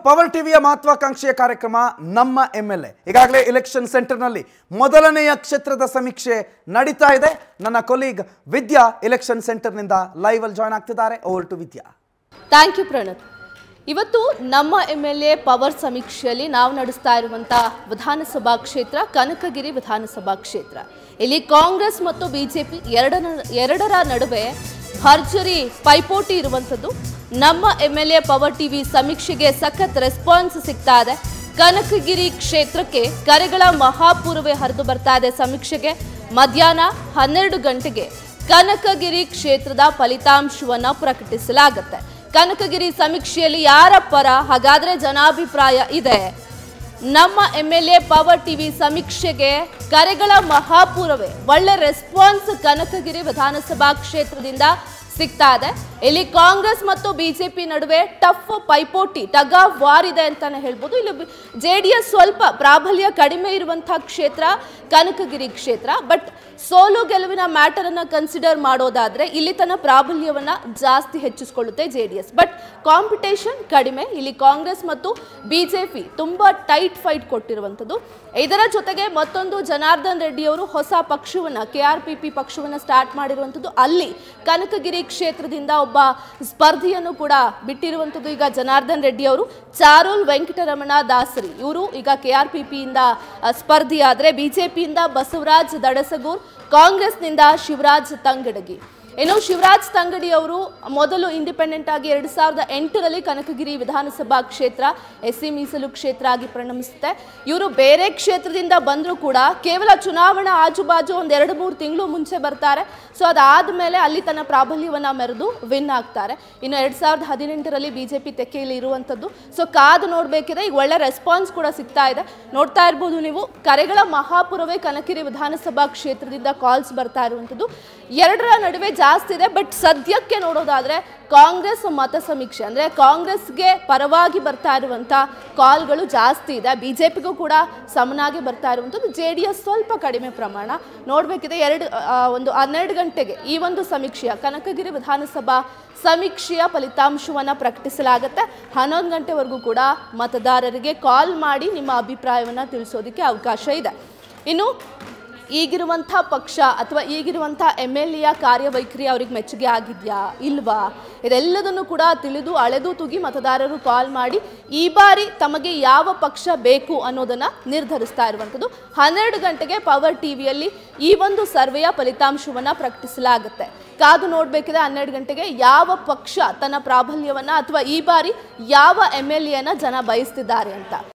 power ಟಿವಿಯ ಮಹತ್ವಾಕಾಂಕ್ಷೆಯ ಕಾರ್ಯಕ್ರಮ ನಮ್ಮ ಎಂ ಎಲ್ ಎ ಈಗಾಗಲೇ ಎಲೆಕ್ಷನ್ ಸೆಂಟರ್ನಲ್ಲಿ ಮೊದಲನೆಯ ಕ್ಷೇತ್ರದ ಸಮೀಕ್ಷೆ ನಡೀತಾ ಇದೆ ನನ್ನ ಕೊಲೀಗ್ ವಿದ್ಯಾ ಎಲೆಕ್ಷನ್ ಸೆಂಟರ್ನಿಂದ ಲೈವ್ ಅಲ್ಲಿ ಜಾಯ್ನ್ ಆಗ್ತಿದ್ದಾರೆ over to Vidya thank you Pranath ಇವತ್ತು ನಮ್ಮ ಎಮ್ ಎಲ್ ಎ ಪವರ್ ಸಮೀಕ್ಷೆಯಲ್ಲಿ ನಾವು ನಡೆಸ್ತಾ ಇರುವಂಥ ವಿಧಾನಸಭಾ ಕ್ಷೇತ್ರ ಕನಕಗಿರಿ ವಿಧಾನಸಭಾ ಕ್ಷೇತ್ರ ಇಲ್ಲಿ ಕಾಂಗ್ರೆಸ್ ಮತ್ತು ಬಿಜೆಪಿ ಎರಡರ ಎರಡರ ನಡುವೆ ಭರ್ಜರಿ ಪೈಪೋಟಿ ಇರುವಂಥದ್ದು ನಮ್ಮ M L A power TV ಸಮೀಕ್ಷೆಗೆ ಸಖತ್ ರೆಸ್ಪಾನ್ಸ್ ಸಿಗ್ತಾ ಇದೆ ಕನಕಗಿರಿ ಕ್ಷೇತ್ರಕ್ಕೆ ಕರೆಗಳ ಮಹಾಪೂರ್ವೇ ಹರಿದು ಬರ್ತಾ ಇದೆ ಸಮೀಕ್ಷೆಗೆ ಮಧ್ಯಾಹ್ನ ಹನ್ನೆರಡು ಗಂಟೆಗೆ ಕನಕಗಿರಿ ಕ್ಷೇತ್ರದ ಫಲಿತಾಂಶವನ್ನ ಪ್ರಕಟಿಸಲಾಗುತ್ತೆ ಕನಕಗಿರಿ ಸಮೀಕ್ಷೆಯಲ್ಲಿ ಯಾರ ಪರ ಹಾಗಾದ್ರೆ ಜನಾಭಿಪ್ರಾಯ ಇದೆ ನಮ್ಮ M L A power TV ಸಮೀಕ್ಷೆಗೆ ಕರೆಗಳ ಮಹಾಪೂರವೇ ಒಳ್ಳೆ ರೆಸ್ಪಾನ್ಸ್ ಕನಕಗಿರಿ ವಿಧಾನಸಭಾ ಕ್ಷೇತ್ರದಿಂದ ಸಿಗ್ತಾ ಇದೆ ಇಲ್ಲಿ ಕಾಂಗ್ರೆಸ್ ಮತ್ತು ಬಿಜೆಪಿ ನಡುವೆ ಟಫ್ ಪೈಪೋಟಿ ಟಗ್ ಆಫ್ ವಾರ್ ಇದೆ ಅಂತಾನೆ ಹೇಳ್ಬೋದು ಇಲ್ಲಿ ಜೆ ಡಿ ಎಸ್ ಸ್ವಲ್ಪ ಪ್ರಾಬಲ್ಯ ಕಡಿಮೆ ಇರುವಂತಹ ಕ್ಷೇತ್ರ ಕನಕಗಿರಿ ಕ್ಷೇತ್ರ ಬಟ್ ಸೋಲು ಗೆಲುವಿನ ಮ್ಯಾಟರ್ ಅನ್ನ ಕನ್ಸಿಡರ್ ಮಾಡೋದಾದ್ರೆ ಇಲ್ಲಿ ತನ್ನ ಪ್ರಾಬಲ್ಯವನ್ನ ಜಾಸ್ತಿ ಹೆಚ್ಚಿಸಿಕೊಳ್ಳುತ್ತೆ J D S but competition ಕಡಿಮೆ ಇಲ್ಲಿ ಕಾಂಗ್ರೆಸ್ ಮತ್ತು ಬಿಜೆಪಿ ತುಂಬಾ ಟೈಟ್ ಫೈಟ್ ಕೊಟ್ಟಿರುವಂಥದ್ದು ಇದರ ಜೊತೆಗೆ ಮತ್ತೊಂದು ಜನಾರ್ದನ್ ರೆಡ್ಡಿ ಅವರು ಹೊಸ ಪಕ್ಷವನ್ನ ಕೆ ಆರ್ ಪಿ ಪಿ ಪಕ್ಷವನ್ನ ಸ್ಟಾರ್ಟ್ ಮಾಡಿರುವಂಥದ್ದು ಅಲ್ಲಿ ಕನಕಗಿರಿ ಕ್ಷೇತ್ರದಿಂದ ಒಬ್ಬ ಸ್ಪರ್ಧಿಯನ್ನು ಕೂಡ ಬಿಟ್ಟಿರುವಂಥದ್ದು ಈಗ ಜನಾರ್ದನ್ ರೆಡ್ಡಿ ಅವರು ಚಾರುಲ್ ವೆಂಕಟರಮಣ ದಾಸರಿ ಇವರು ಈಗ ಕೆ ಆರ್ ಪಿ ಪಿಯಿಂದ ಸ್ಪರ್ಧಿಯಾದರೆ ಬಿಜೆಪಿಯಿಂದ ಬಸವರಾಜ್ ದಡಸಗೂರ್ ಕಾಂಗ್ರೆಸ್ನಿಂದ ಶಿವರಾಜ್ ತಂಗಡಗಿ ಇನ್ನು ಶಿವರಾಜ್ ತಂಗಡಿ ಅವರು ಮೊದಲು ಇಂಡಿಪೆಂಡೆಂಟ್ ಆಗಿ ಎರಡು ಸಾವಿರದ ಎಂಟರಲ್ಲಿ ಕನಕಗಿರಿ ವಿಧಾನಸಭಾ ಕ್ಷೇತ್ರ ಎಸ್ ಸಿ ಮೀಸಲು ಕ್ಷೇತ್ರ ಆಗಿ ಪರಿಣಮಿಸುತ್ತೆ ಇವರು ಬೇರೆ ಕ್ಷೇತ್ರದಿಂದ ಬಂದರೂ ಕೂಡ ಕೇವಲ ಚುನಾವಣಾ ಆಜುಬಾಜು ಒಂದು ಎರಡು ಮೂರು ತಿಂಗಳು ಮುಂಚೆ ಬರ್ತಾರೆ ಸೊ ಅದಾದಮೇಲೆ ಅಲ್ಲಿ ತನ್ನ ಪ್ರಾಬಲ್ಯವನ್ನು ಮೆರೆದು ವಿನ್ ಆಗ್ತಾರೆ ಇನ್ನು ಎರಡು ಸಾವಿರದ ಹದಿನೆಂಟರಲ್ಲಿ ಬಿ ಜೆ ಪಿ ತೆಕ್ಕೆಯಲ್ಲಿ ಇರುವಂಥದ್ದು ಸೊ ಕಾದು ನೋಡಬೇಕಿದೆ ಈಗ ಒಳ್ಳೆ ರೆಸ್ಪಾನ್ಸ್ ಕೂಡ ಸಿಗ್ತಾ ಇದೆ ನೋಡ್ತಾ ಇರ್ಬೋದು ನೀವು ಕರೆಗಳ ಮಹಾಪುರವೇ ಕನಕಿರಿ ವಿಧಾನಸಭಾ ಕ್ಷೇತ್ರದಿಂದ ಕಾಲ್ಸ್ ಬರ್ತಾ ಇರುವಂಥದ್ದು ಎರಡರ ನಡುವೆ ಜಾಸ್ತಿ ಇದೆ ಬಟ್ ಸದ್ಯಕ್ಕೆ ನೋಡೋದಾದ್ರೆ ಕಾಂಗ್ರೆಸ್ ಮತ ಸಮೀಕ್ಷೆ ಅಂದ್ರೆ ಕಾಂಗ್ರೆಸ್ಗೆ ಪರವಾಗಿ ಬರ್ತಾ ಇರುವಂತ ಕಾಲ್ಗಳು ಜಾಸ್ತಿ ಇದೆ ಬಿಜೆಪಿಗೂ ಕೂಡ ಸಮನಾಗಿ ಬರ್ತಾ ಇರುವಂಥದ್ದು ಜೆ ಡಿ ಎಸ್ ಸ್ವಲ್ಪ ಕಡಿಮೆ ಪ್ರಮಾಣ ನೋಡಬೇಕಿದೆ ಎರಡು ಆ, ಒಂದು ಹನ್ನೆರಡು ಗಂಟೆಗೆ ಈ ಒಂದು ಸಮೀಕ್ಷೆಯ ಕನಕಗಿರಿ ವಿಧಾನಸಭಾ ಸಮೀಕ್ಷೆಯ ಫಲಿತಾಂಶವನ್ನು ಪ್ರಕಟಿಸಲಾಗುತ್ತೆ ಹನ್ನೊಂದು ಗಂಟೆವರೆಗೂ ಕೂಡ ಮತದಾರರಿಗೆ ಕಾಲ್ ಮಾಡಿ ನಿಮ್ಮ ಅಭಿಪ್ರಾಯವನ್ನು ತಿಳಿಸೋದಕ್ಕೆ ಅವಕಾಶ ಇದೆ ಇನ್ನು ಈಗಿರುವಂಥ ಪಕ್ಷ ಅಥವಾ ಈಗಿರುವಂಥ ಎಮ್ ಎಲ್ ಎಯ ಕಾರ್ಯವೈಖರಿ ಅವ್ರಿಗೆ ಮೆಚ್ಚುಗೆ ಆಗಿದೆಯಾ ಇಲ್ವಾ ಇದೆಲ್ಲದನ್ನು ಕೂಡ ತಿಳಿದು ಅಳೆದು ತೂಗಿ ಮತದಾರರು ಕಾಲ್ ಮಾಡಿ ಈ ಬಾರಿ ತಮಗೆ ಯಾವ ಪಕ್ಷ ಬೇಕು ಅನ್ನೋದನ್ನ ನಿರ್ಧರಿಸ್ತಾ ಇರುವಂಥದ್ದು ಹನ್ನೆರಡು ಗಂಟೆಗೆ ಪವರ್ ಟಿವಿಯಲ್ಲಿ ಈ ಒಂದು ಸರ್ವೆಯ ಫಲಿತಾಂಶವನ್ನ ಪ್ರಕಟಿಸಲಾಗುತ್ತೆ ಕಾದು ನೋಡಬೇಕಿದೆ ಹನ್ನೆರಡು ಗಂಟೆಗೆ ಯಾವ ಪಕ್ಷ ತನ್ನ ಪ್ರಾಬಲ್ಯವನ್ನ ಅಥವಾ ಈ ಬಾರಿ ಯಾವ ಎಮ್ ಎಲ್ ಎನ ಜನ ಬಯಸ್ತಿದ್ದಾರೆ ಅಂತ